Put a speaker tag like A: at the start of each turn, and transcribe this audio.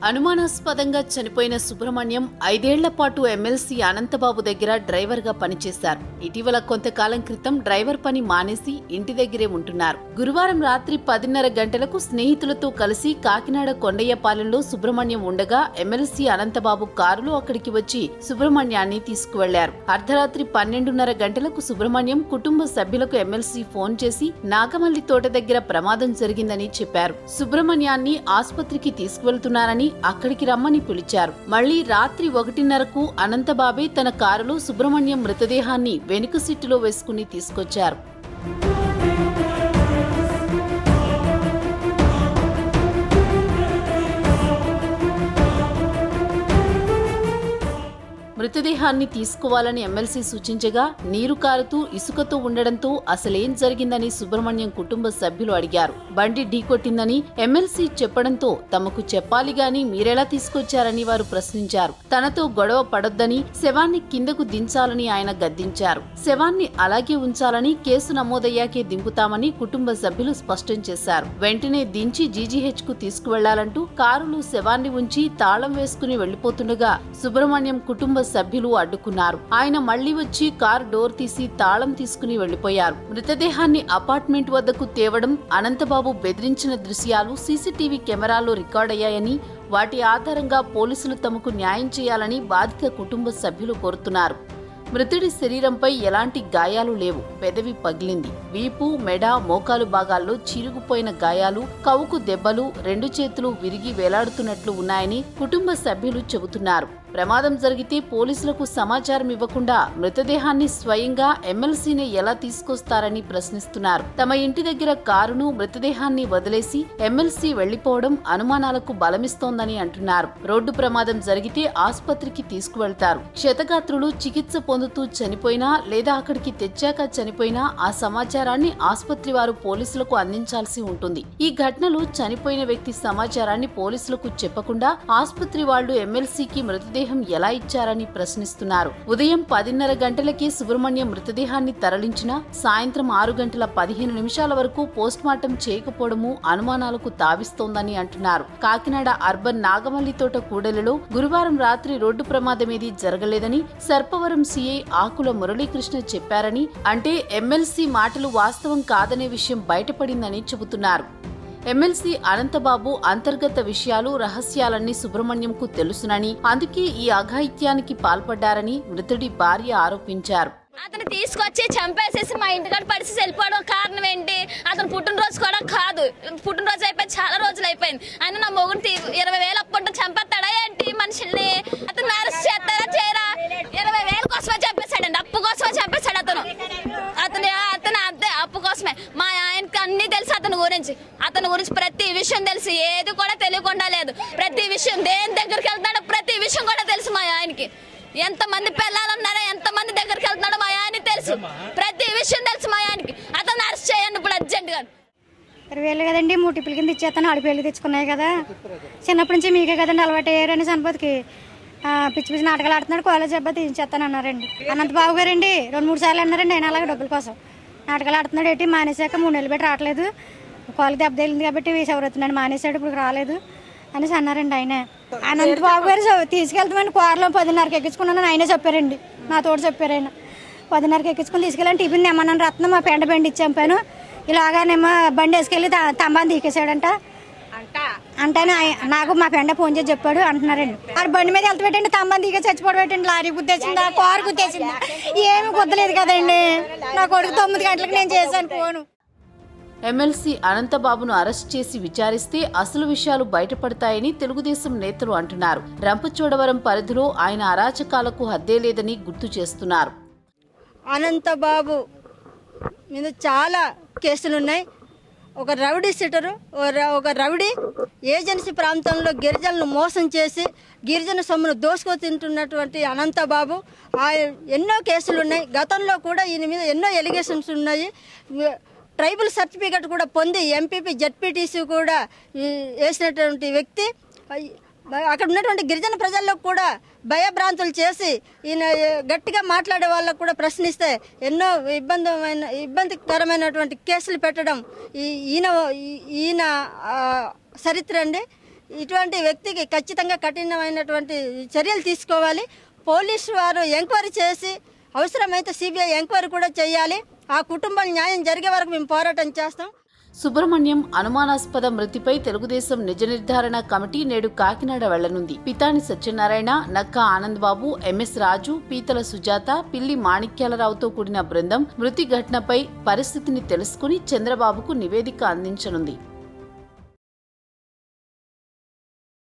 A: అనుమానాస్పదంగా చనిపోయిన సుబ్రహ్మణ్యం ఐదేళ్ల పాటు ఎమ్మెల్సీ అనంతబాబు దగ్గర డ్రైవర్గా పనిచేశారు ఇటీవల కొంతకాలం క్రితం డ్రైవర్ పని మానేసి ఇంటి దగ్గరే ఉంటున్నారు గురువారం రాత్రి పదిన్నర గంటలకు స్నేహితులతో కలిసి కాకినాడ కొండయ్యపాలెంలో సుబ్రహ్మణ్యం ఉండగా ఎమ్మెల్సీ అనంతబాబు కారులో అక్కడికి వచ్చి సుబ్రహ్మణ్యాన్ని తీసుకువెళ్లారు అర్ధరాత్రి పన్నెండున్నర గంటలకు సుబ్రహ్మణ్యం కుటుంబ సభ్యులకు ఎమ్మెల్సీ ఫోన్ చేసి నాగమల్లి తోట దగ్గర ప్రమాదం జరిగిందని చెప్పారు సుబ్రహ్మణ్యాన్ని ఆసుపత్రికి తీసుకువెళ్తున్నారని అక్కడికి రమ్మని పిలిచారు మళ్లీ రాత్రి ఒకటిన్నరకు అనంతబాబే తన కారులో సుబ్రహ్మణ్యం మృతదేహాన్ని వెనుక సీటులో వేసుకుని తీసుకొచ్చారు మృతదేహాన్ని తీసుకోవాలని ఎమ్మెల్సీ సూచించగా నీరు కారుతూ ఇసుకతో ఉండడంతో అసలేం జరిగిందని సుబ్రహ్మణ్యం కుటుంబ సభ్యులు అడిగారు బండి ఢీకొట్టిందని ఎమ్మెల్సీ చెప్పడంతో తమకు చెప్పాలి గాని మీరెలా తీసుకొచ్చారని వారు ప్రశ్నించారు తనతో గొడవ పడొద్దని శవాన్ని కిందకు దించాలని ఆయన గద్దించారు శవాన్ని అలాగే ఉంచాలని కేసు నమోదయ్యాకే దింపుతామని కుటుంబ సభ్యులు స్పష్టం చేశారు వెంటనే దించి జీజీహెచ్ కు తీసుకువెళ్లాలంటూ కారులో శవాన్ని ఉంచి తాళం వేసుకుని వెళ్లిపోతుండగా సుబ్రహ్మణ్యం కుటుంబ సభ్యులు అడ్డుకున్నారు ఆయన మళ్లీ వచ్చి కారు డోర్ తీసి తాళం తీసుకుని వెళ్లిపోయారు మృతదేహాన్ని అపార్ట్మెంట్ వద్దకు తేవడం అనంతబాబు బెదిరించిన దృశ్యాలు సీసీటీవీ కెమెరాలో రికార్డయ్యాయని వాటి ఆధారంగా పోలీసులు తమకు న్యాయం చేయాలని బాధిత కుటుంబ సభ్యులు కోరుతున్నారు మృతుడి శరీరంపై ఎలాంటి గాయాలు లేవు పెదవి పగిలింది వీపు మెడ మోకాలు భాగాల్లో చిరుగుపోయిన గాయాలు కవుకు దెబ్బలు రెండు చేతులు విరిగి వేలాడుతున్నట్లు ఉన్నాయని కుటుంబ సభ్యులు చెబుతున్నారు ప్రమాదం జరిగితే పోలీసులకు సమాచారం ఇవ్వకుండా మృతదేహాన్ని స్వయంగా ఎమ్మెల్సీనే ఎలా తీసుకొస్తారని ప్రశ్నిస్తున్నారు తమ ఇంటి దగ్గర కారును మృతదేహాన్ని వదిలేసి ఎమ్మెల్సీ వెళ్లిపోవడం అనుమానాలకు బలమిస్తోందని అంటున్నారు రోడ్డు ప్రమాదం జరిగితే ఆసుపత్రికి తీసుకువెళ్తారు క్షతగాత్రులు చికిత్స పొందుతూ చనిపోయినా లేదా అక్కడికి తెచ్చాక చనిపోయినా ఆ సమాచారాన్ని ఆసుపత్రి వారు పోలీసులకు అందించాల్సి ఉంటుంది ఈ ఘటనలో చనిపోయిన వ్యక్తి సమాచారాన్ని పోలీసులకు చెప్పకుండా ఆసుపత్రి వాళ్లు ఎమ్మెల్సీకి మృతదేహం ఎలా ఇచ్చారని ప్రశ్నిస్తున్నారు ఉదయం పదిన్నర గంటలకే సుబ్రహ్మణ్యం మృతదేహాన్ని తరలించినా సాయంత్రం ఆరు గంటల పదిహేను నిమిషాల వరకు పోస్ట్మార్టం చేయకపోవడము అనుమానాలకు తావిస్తోందని అంటున్నారు కాకినాడ అర్బన్ నాగమల్లి తోట కూడలిలో గురువారం రాత్రి రోడ్డు ప్రమాదమేదీ జరగలేదని సర్పవరం సీఐ ఆకుల మురళీకృష్ణ చెప్పారని అంటే ఎమ్మెల్సీ మాటలు వాస్తవం కాదనే విషయం బయటపడిందని చెబుతున్నారు ఎమ్మెల్సీ అనంతబాబు అంతర్గత విషయాలు రహస్యాలన్నీ సుబ్రహ్మణ్యంకు తెలుసునని అందుకే ఈ అఘాయిత్యానికి పాల్పడ్డారని మృతుడి భార్య ఆరోపించారు
B: అతను తీసుకొచ్చి చంపేసేసి మా ఇంటికాడ పరిస్థితి వెళ్ళిపోవడం కారణం ఏంటి అతను పుట్టినరోజు కూడా కాదు పుట్టినరోజు అయిపోయి చాలా రోజులు అయిపోయింది ఆయన నా మొగుడు తీ- ఇరవై వేలు అప్పుకుంటే చంపేస్తాడా ఏంటి మనుషుల్ని అతను అరెస్ట్ చేస్తారా చేయరా ఇరవై వేల కోసమే చంపేశాడండి అప్పు కోసమే చంపేశాడు అతను అతను అతను అంతే అప్పు కోసమే మా ఆయనకి అన్ని తెలుసు అతని గురించి అతని గురించి ప్రతి విషయం తెలుసు ఏది కూడా తెలియకుండా లేదు ప్రతి విషయం దేని దగ్గరికి వెళ్తాడో ప్రతి విషయం కూడా తెలుసు మా ఆయనకి ఎంత మంది పిల్లలున్నారో ఎంత మంది దగ్గరికి వెళ్తున్నాడో మా ఆయనకి తెలుసు ప్రతి విషయం తెలుసు మా ఆయనకి అతను అరెస్ట్ చేయండి ఇప్పుడు అర్జెంట్ గా
C: ఇరవై వేలు కదండి మూడు టిప్పుల కింద ఇచ్చేస్తాను ఆడి పేర్లు తెచ్చుకున్నాయి కదా చిన్నప్పటి నుంచి మీకే కదండి అలవాటు అయ్యారని సంపత్కి ఆ, పిచ్చి పిచ్చి నాటకాలు ఆడుతున్నాడు కాలేజ్ అబ్బాయి తీయించేస్తాను అన్నారండి అనంత బాబు గారండి రెండు మూడు సార్లు అన్నారండి ఆయన అలాగే డబ్బుల కోసం నాటకాలు ఆడుతున్నాడు ఏంటి మానేశాక మూడు నెలలు పెట్టి రావట్లేదు కాలు దెబ్బ తగిలింది కాబట్టి సవరవుతున్నాడు మానేశాడు ఇప్పుడు రాలేదు అనేసి అన్నారండి ఆయన అనంత బాబు గారు చె- తీసుకెళ్తామని కూరలో పదిన్నరకి ఎక్కించుకున్నాను ఆయనే చెప్పారండి నా తోడు చెప్పారు ఆయన పదిన్నరకి ఎక్కించుకుని తీసుకెళ్ళాను టిఫిన్ తెమ్మన్నాను రత్నం మా పెండ బండి ఇచ్చాంపాను ఇలాగానేమో బండి వేసుకెళ్ళి త- తంబాన్ని తీకేసాడంట అంటేనే ఆయ- నాకు మా ఫ్రెండ్ ఫోన్ చేసి చెప్పాడు అంటున్నారండి ఆ బండి మీద వెళ్త పెట్టండి తంబాన్ని తీగ చచ్చిపోవడం పెట్టండి లారీ గుద్దేసిందా కారు గుద్దేసిందా ఏమి గుద్దలేదు కదండి నా కొడుకు తొమ్మిది గంటలకు నేను చేశాను ఫోను
A: ఎమ్మెల్సీ అనంతబాబును అరెస్ట్ చేసి విచారిస్తే అసలు విషయాలు బయటపడతాయని తెలుగుదేశం నేతలు అంటున్నారు రంపచోడవరం పరిధిలో ఆయన అరాచకాలకు హద్దే లేదని గుర్తు చేస్తున్నారు
D: అనంతబాబు మీద చాలా కేసులు ఉన్నాయి ఒక రౌడీ సిటరు ఓ ర- ఒక రౌడీ ఏజెన్సీ ప్రాంతంలో గిరిజనులను మోసం చేసి గిరిజన సొమ్మును దోసుకు తింటున్నటువంటి అనంతబాబు ఆ ఎన్నో కేసులు ఉన్నాయి గతంలో కూడా ఈయన మీద ఎన్నో ఎలిగేషన్స్ ఉన్నాయి వ- ట్రైబల్ సర్టిఫికెట్ కూడా పొంది ఎంపీపీ జడ్పీటీసీ కూడా ఈ, వేసినటువంటి వ్యక్తి అయ్- అక్కడ ఉన్నటువంటి గిరిజన ప్రజల్లో కూడా భయభ్రాంతులు చేసి ఈయన ఏ, గట్టిగా మాట్లాడే వాళ్ళకు కూడా ప్రశ్నిస్తే ఎన్నో ఇబ్బందమైన ఇబ్బందికరమైనటువంటి కేసులు పెట్టడం ఈ- ఈయన ఈ- ఈయన ఆ, చరిత్ర అండి ఇటువంటి వ్యక్తికి ఖచ్చితంగా కఠినమైనటువంటి చర్యలు తీసుకోవాలి పోలీసు వారు ఎంక్వైరీ చేసి అవసరమైతే సిబిఐ ఎంక్వైరీ కూడా చేయాలి ఆ కుటుంబం న్యాయం జరిగే వరకు మేము పోరాటం చేస్తాం
A: సుబ్రహ్మణ్యం అనుమానాస్పద మృతిపై తెలుగుదేశం నిజ నిర్ధారణ కమిటీ నేడు కాకినాడ వెళ్లనుంది పితాని సత్యనారాయణ నక్కా ఆనంద్ బాబు ఎంఎస్ రాజు పీతల సుజాత పిల్లి మాణిక్యాలరావుతో కూడిన బృందం మృతి ఘటనపై పరిస్థితిని తెలుసుకుని చంద్రబాబుకు నివేదిక అందించనుంది